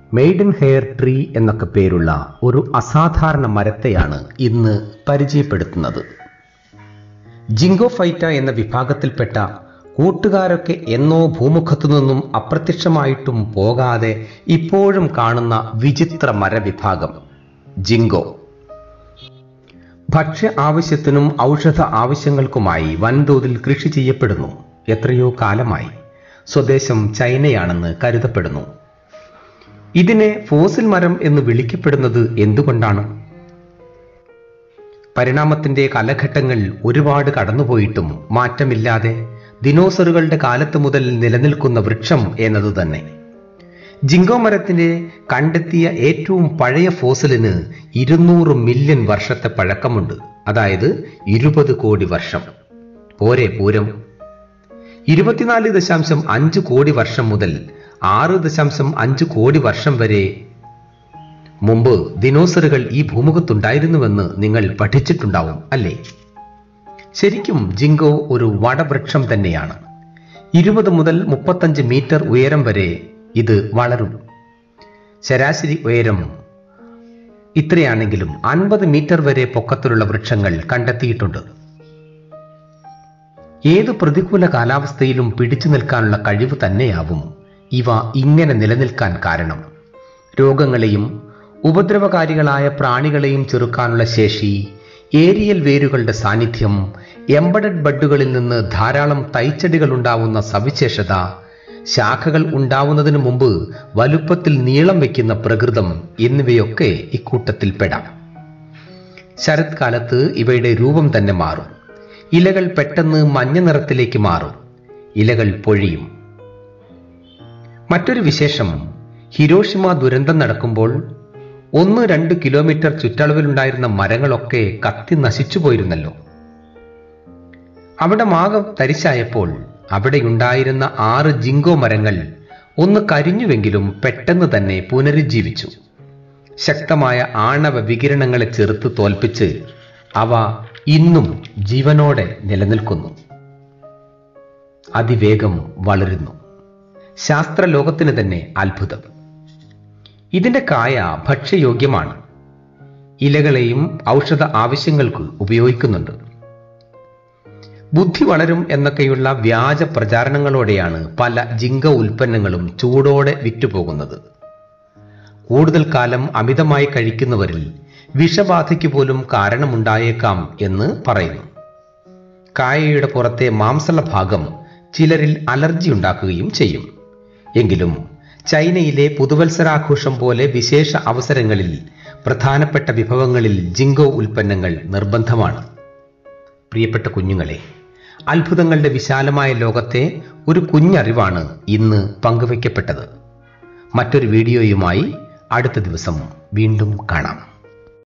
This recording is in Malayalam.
മെയ്ഡൻ ഹെയർ ട്രീ എന്നൊക്കെ പേരുള്ള ഒരു അസാധാരണ മരത്തെയാണ് ഇന്ന് പരിചയപ്പെടുത്തുന്നത് ജിങ്കോഫൈറ്റ എന്ന വിഭാഗത്തിൽപ്പെട്ട കൂട്ടുകാരൊക്കെ എന്നോ ഭൂമുഖത്തു നിന്നും അപ്രത്യക്ഷമായിട്ടും പോകാതെ ഇപ്പോഴും കാണുന്ന വിചിത്ര മരവിഭാഗം ജിങ്കോ ഭക്ഷ്യ ആവശ്യത്തിനും ഔഷധ ആവശ്യങ്ങൾക്കുമായി വൻതോതിൽ കൃഷി ചെയ്യപ്പെടുന്നു എത്രയോ കാലമായി സ്വദേശം ചൈനയാണെന്ന് കരുതപ്പെടുന്നു ഇതിനെ ഫോസിൽ മരം എന്ന് വിളിക്കപ്പെടുന്നത് എന്തുകൊണ്ടാണ് പരിണാമത്തിന്റെ കാലഘട്ടങ്ങൾ ഒരുപാട് കടന്നുപോയിട്ടും മാറ്റമില്ലാതെ ദിനോസറുകളുടെ കാലത്ത് മുതൽ നിലനിൽക്കുന്ന വൃക്ഷം എന്നത് തന്നെ ജിങ്കോ മരത്തിന്റെ കണ്ടെത്തിയ ഏറ്റവും പഴയ ഫോസിലിന് ഇരുന്നൂറ് മില്യൺ വർഷത്തെ പഴക്കമുണ്ട് അതായത് ഇരുപത് കോടി വർഷം പോരെ പൂരം ഇരുപത്തിനാല് ദശാംശം അഞ്ച് കോടി വർഷം മുതൽ ആറ് ദശാംശം അഞ്ച് കോടി വർഷം വരെ മുമ്പ് ദിനോസറുകൾ ഈ ഭൂമുഖത്തുണ്ടായിരുന്നുവെന്ന് നിങ്ങൾ പഠിച്ചിട്ടുണ്ടാവും അല്ലേ ശരിക്കും ജിങ്കോ ഒരു വടവൃക്ഷം തന്നെയാണ് ഇരുപത് മുതൽ മുപ്പത്തഞ്ച് മീറ്റർ ഉയരം വരെ ഇത് വളരും ശരാശരി ഉയരം ഇത്രയാണെങ്കിലും അൻപത് മീറ്റർ വരെ പൊക്കത്തിലുള്ള വൃക്ഷങ്ങൾ കണ്ടെത്തിയിട്ടുണ്ട് ഏത് പ്രതികൂല കാലാവസ്ഥയിലും പിടിച്ചു നിൽക്കാനുള്ള കഴിവ് തന്നെയാവും ഇവ ഇങ്ങനെ നിലനിൽക്കാൻ കാരണം രോഗങ്ങളെയും ഉപദ്രവകാരികളായ പ്രാണികളെയും ചെറുക്കാനുള്ള ശേഷി ഏരിയൽ വേരുകളുടെ സാന്നിധ്യം എംബഡഡ് ബഡുകളിൽ നിന്ന് ധാരാളം തൈച്ചെടികൾ ഉണ്ടാവുന്ന സവിശേഷത ശാഖകൾ ഉണ്ടാവുന്നതിന് മുമ്പ് വലുപ്പത്തിൽ നീളം വയ്ക്കുന്ന പ്രകൃതം എന്നിവയൊക്കെ ഇക്കൂട്ടത്തിൽ പെടാം ശരത് കാലത്ത് ഇവയുടെ രൂപം തന്നെ മാറും ഇലകൾ പെട്ടെന്ന് മഞ്ഞ നിറത്തിലേക്ക് മാറും ഇലകൾ പൊഴിയും മറ്റൊരു വിശേഷം ഹിരോഷിമ ദുരന്തം നടക്കുമ്പോൾ ഒന്ന് രണ്ട് കിലോമീറ്റർ ചുറ്റളവിലുണ്ടായിരുന്ന മരങ്ങളൊക്കെ കത്തി നശിച്ചു പോയിരുന്നല്ലോ അവിടെ മാകം തരിശായപ്പോൾ അവിടെയുണ്ടായിരുന്ന ആറ് ജിങ്കോ മരങ്ങൾ ഒന്ന് കരിഞ്ഞുവെങ്കിലും പെട്ടെന്ന് തന്നെ പുനരുജ്ജീവിച്ചു ശക്തമായ ആണവ വികിരണങ്ങളെ ചെറുത്ത് തോൽപ്പിച്ച് അവ ഇന്നും ജീവനോടെ നിലനിൽക്കുന്നു അതിവേഗം വളരുന്നു ശാസ്ത്രലോകത്തിന് തന്നെ അത്ഭുതം ഇതിന്റെ കായ ഭക്ഷ്യയോഗ്യമാണ് ഇലകളെയും ഔഷധ ആവശ്യങ്ങൾക്ക് ഉപയോഗിക്കുന്നുണ്ട് ബുദ്ധി വളരും എന്നൊക്കെയുള്ള വ്യാജ പ്രചാരണങ്ങളോടെയാണ് പല ജിങ്ക ഉൽപ്പന്നങ്ങളും ചൂടോടെ വിറ്റുപോകുന്നത് കൂടുതൽ കാലം അമിതമായി കഴിക്കുന്നവരിൽ വിഷബാധയ്ക്ക് പോലും കാരണമുണ്ടായേക്കാം എന്ന് പറയുന്നു കായയുടെ പുറത്തെ മാംസള ഭാഗം ചിലരിൽ അലർജി ഉണ്ടാക്കുകയും ചെയ്യും എങ്കിലും ചൈനയിലെ പുതുവത്സരാഘോഷം പോലെ വിശേഷ അവസരങ്ങളിൽ പ്രധാനപ്പെട്ട വിഭവങ്ങളിൽ ജിങ്കോ ഉൽപ്പന്നങ്ങൾ നിർബന്ധമാണ് പ്രിയപ്പെട്ട കുഞ്ഞുങ്ങളെ അത്ഭുതങ്ങളുടെ വിശാലമായ ലോകത്തെ ഒരു കുഞ്ഞറിവാണ് ഇന്ന് പങ്കുവയ്ക്കപ്പെട്ടത് മറ്റൊരു വീഡിയോയുമായി അടുത്ത ദിവസം വീണ്ടും കാണാം